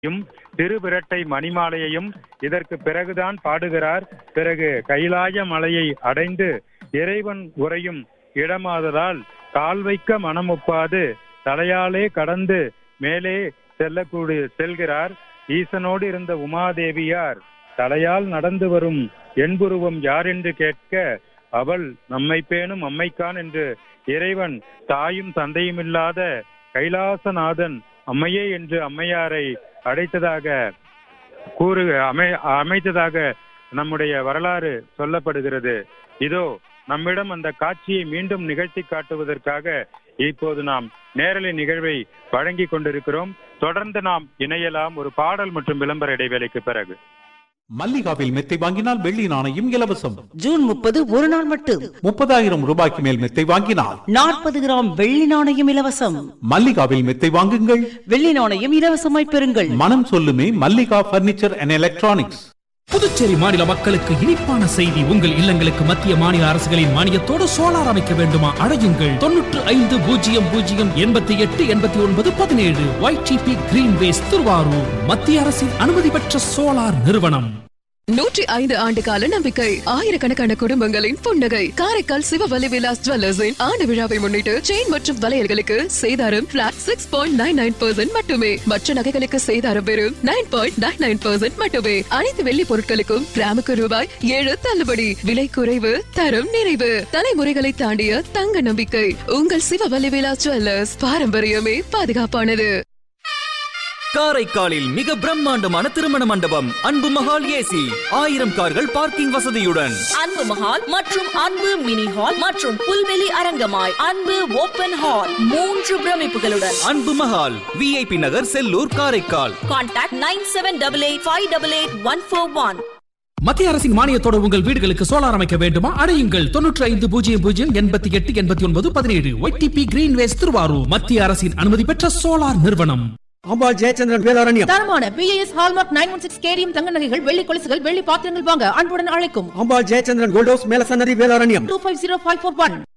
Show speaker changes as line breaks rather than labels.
யும் திருவிரட்டை மணிமாலையையும் இதற்கு பிறகுதான் பாடுகிறார் பிறகு கைலாய மலையை அடைந்து இறைவன் உறையும் இடமாததால் கால் வைக்க மனமொப்பாது தலையாலே கடந்து மேலே செல்லக்கூடிய செல்கிறார் ஈசனோடு இருந்த உமாதேவியார் தலையால் நடந்து வரும் என்புருவம் யார் என்று கேட்க அவள் நம்மை பேணும் அம்மைக்கான் என்று இறைவன் தாயும் தந்தையும் இல்லாத கைலாசநாதன் அம்மையே என்று அம்மையாரை அடைத்ததாக கூறு அமை அமைத்ததாக நம்முடைய வரலாறு சொல்லப்படுகிறது இதோ நம்மிடம் அந்த காட்சியை மீண்டும் நிகழ்த்தி காட்டுவதற்காக இப்போது நாம் நேரலை நிகழ்வை வழங்கி கொண்டிருக்கிறோம் தொடர்ந்து நாம் இணையலாம் ஒரு பாடல் மற்றும் விளம்பர இடைவேளைக்கு பிறகு
மல்லிகாவில் மெத்தை வாங்கினால் வெள்ளி நாணயம் இலவசம்
ஜூன் முப்பது ஒரு நாள் மட்டும்
முப்பதாயிரம் ரூபாய்க்கு மேல் மெத்தை வாங்கினால்
நாற்பது கிராம் வெள்ளி நாணயம் இலவசம்
மல்லிகாவில் மெத்தை வாங்குங்கள்
வெள்ளி நாணயம் இலவசமாய் பெறுங்கள்
மனம் சொல்லுமே Mallika furniture and electronics
Puducherry மாநில மக்களுக்கு இனிப்பான செய்தி உங்கள் இல்லங்களுக்கு மத்திய மாநில அரசுகளின் மானியத்தோடு சோலார் அமைக்க வேண்டுமா அடையுங்கள் தொன்னூற்று ஐந்து பூஜ்ஜியம் பூஜ்ஜியம் எண்பத்தி எட்டு எண்பத்தி ஒன்பது பதினேழு ஒய்டிபி கிரீன்வேஸ் திருவாரூர் மத்திய அரசின் அனுமதி பெற்ற சோலார் நிறுவனம்
நூற்றி ஐந்து ஆண்டு கால நம்பிக்கை ஆயிரக்கணக்கான குடும்பங்களின் புன்னகை காரைக்கால் சிவவலி விலாஸ் ஜுவல்லர்ஸின் ஆண்டு விழாவை முன்னிட்டு செயின் மற்றும் வளையல்களுக்கு சேதாரம் flat six point nine nine percent மட்டுமே மற்ற நகைகளுக்கு சேதாரம் வெறும் nine point nine nine percent மட்டுமே அனைத்து வெள்ளி பொருட்களுக்கும் கிராமுக்கு ரூபாய் ஏழு தள்ளுபடி விலை குறைவு தரம் நிறைவு தலைமுறைகளை தாண்டிய தங்க நம்பிக்கை உங்கள் சிவவலி விலாஸ் ஜுவல்லர்ஸ் பாரம்பரியமே பாதுகாப்பானது
காரைக்காலில் மிக பிரம்மாண்டமான திருமண மண்டபம் அன்பு மகால் ஏசி ஆயிரம் கார்கள் பார்க்கிங் வசதியுடன்
அன்பு மஹால் மற்றும் அன்பு மினி ஹால் மற்றும் புல்வெளி அரங்கமாய் அன்பு ஓபன் ஹால் மூன்று பிரமிப்புகளுடன்
Anbu Mahal VIP Nagar Sellur Karaikal
contact nine seven double eight five double eight one four one
மத்திய அரசின் மானியத்தோடு உங்கள் வீடுகளுக்கு சோலார் அமைக்க வேண்டுமா அடையுங்கள் தொன்னூற்று ஐந்து பூஜ்ஜியம் பூஜ்ஜியம் எண்பத்தி எட்டு எண்பத்தி ஒன்பது பதினேழு ஒய்டிபி கிரீன்வேஸ் திருவாரூர் மத்திய அரசின் அனுமதி பெற்ற சோலார் நிறுவனம்
அம்பாள் ஜெயச்சந்திரன் வேலாரண்யம்
தரமான BIS hallmark nine one six KDM தங்க நகைகள் வெள்ளி கொலுசுகள் வெள்ளி பாத்திரங்கள் வாங்க அன்புடன் அழைக்கும்
Ambal Jayachandran gold house Melasannathi Velaranyam
two five zero five four one